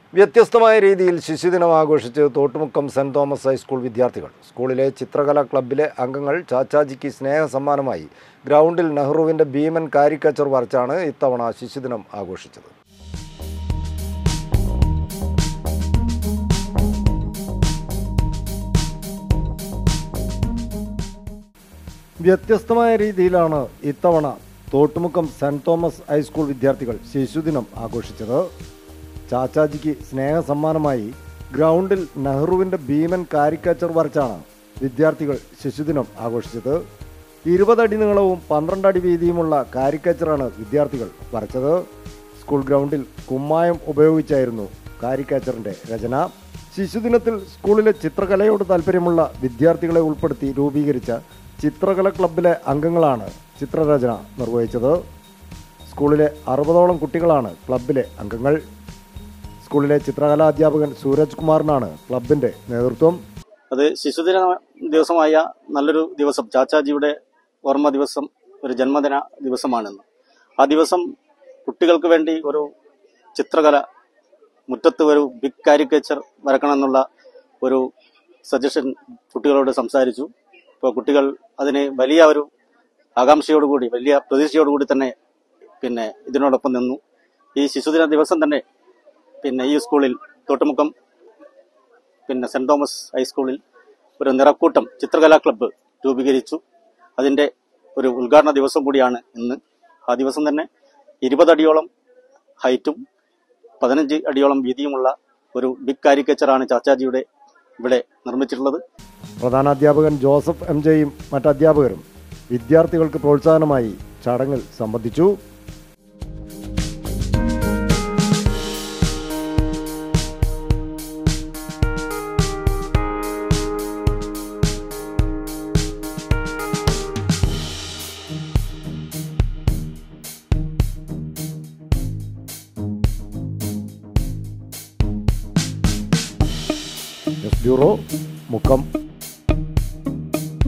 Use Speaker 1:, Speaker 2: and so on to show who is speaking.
Speaker 1: വ്യത്യസ്തമായ രീതിയിൽ ശിശുദിനം ആഘോഷിച്ച് തോട്ടുമുക്കം സെൻറ് തോമസ് ഹൈസ്കൂൾ വിദ്യാർത്ഥികൾ സ്കൂളിലെ ചിത്രകലാ ക്ലബ്ബിലെ അംഗങ്ങൾ ചാച്ചാജിക്ക് സ്നേഹ സമ്മാനമായി ഗ്രൗണ്ടിൽ നെഹ്റുവിൻ്റെ ഭീമൻ കാരിക്കച്ചർ വരച്ചാണ് ഇത്തവണ ശിശുദിനം ആഘോഷിച്ചത് വ്യത്യസ്തമായ രീതിയിലാണ് ഇത്തവണ തോട്ടുമുക്കം സെൻറ് തോമസ് ഹൈസ്കൂൾ വിദ്യാർത്ഥികൾ ശിശുദിനം ആഘോഷിച്ചത് ചാച്ചാജിക്ക് സ്നേഹ സമ്മാനമായി ഗ്രൗണ്ടിൽ നെഹ്റുവിൻ്റെ ഭീമൻ കാരിക്കച്ചർ വരച്ചാണ് വിദ്യാർത്ഥികൾ ശിശുദിനം ആഘോഷിച്ചത് ഇരുപതടി നീളവും പന്ത്രണ്ട് അടി വീതിയുമുള്ള കാരിക്കച്ചറാണ് വിദ്യാർത്ഥികൾ വരച്ചത് സ്കൂൾ ഗ്രൗണ്ടിൽ കുമ്മായം ഉപയോഗിച്ചായിരുന്നു കാരിക്കാച്ചറിൻ്റെ രചന ശിശുദിനത്തിൽ സ്കൂളിലെ ചിത്രകലയോട് താല്പര്യമുള്ള വിദ്യാർത്ഥികളെ ഉൾപ്പെടുത്തി രൂപീകരിച്ച ചിത്രകല ക്ലബിലെ അംഗങ്ങളാണ് ചിത്രരചന നിർവഹിച്ചത് സ്കൂളിലെ അറുപതോളം കുട്ടികളാണ് ക്ലബിലെ അംഗങ്ങൾ സ്കൂളിലെ ചിത്രകലാധ്യാപകൻ സൂരജ് കുമാറിനാണ് ക്ലബിന്റെ നേതൃത്വം
Speaker 2: അത് ശിശുദിന ദിവസമായ നല്ലൊരു ദിവസം ചാച്ചാജിയുടെ ഓർമ്മ ദിവസം ഒരു ജന്മദിന ദിവസമാണെന്ന് ആ ദിവസം കുട്ടികൾക്ക് വേണ്ടി ഒരു ചിത്രകല മുറ്റത്ത് ഒരു ബിഗ് കാരിക്കേച്ചർ വരക്കണമെന്നുള്ള ഒരു സജഷൻ കുട്ടികളോട് സംസാരിച്ചു ഇപ്പോൾ കുട്ടികൾ അതിന് വലിയ ഒരു ആകാംക്ഷയോടുകൂടി വലിയ പ്രതീക്ഷയോടുകൂടി തന്നെ പിന്നെ ഇതിനോടൊപ്പം നിന്നു ഈ ശിശുദിന ദിവസം തന്നെ പിന്നെ ഈ സ്കൂളിൽ തോട്ടുമുക്കം പിന്നെ സെന്റ് തോമസ് ഹൈസ്കൂളിൽ ഒരു നിറക്കൂട്ടം ചിത്രകലാ ക്ലബ്ബ് രൂപീകരിച്ചു അതിന്റെ ഒരു ഉദ്ഘാടന ദിവസം കൂടിയാണ് ഇന്ന് ആ ദിവസം തന്നെ ഇരുപതടിയോളം ഹൈറ്റും പതിനഞ്ച് അടിയോളം വീതിയുമുള്ള ഒരു ബിഗ് കാരിക്കേച്ചറാണ് ചാച്ചാജിയുടെ ഇവിടെ നിർമ്മിച്ചിട്ടുള്ളത്
Speaker 1: പ്രധാനാധ്യാപകൻ ജോസഫ് എം ജെയും മറ്റ് അധ്യാപകരും വിദ്യാർത്ഥികൾക്ക് പ്രോത്സാഹനമായി ചടങ്ങിൽ സംബന്ധിച്ചു ന്യൂസ് ബ്യൂറോ മുക്കം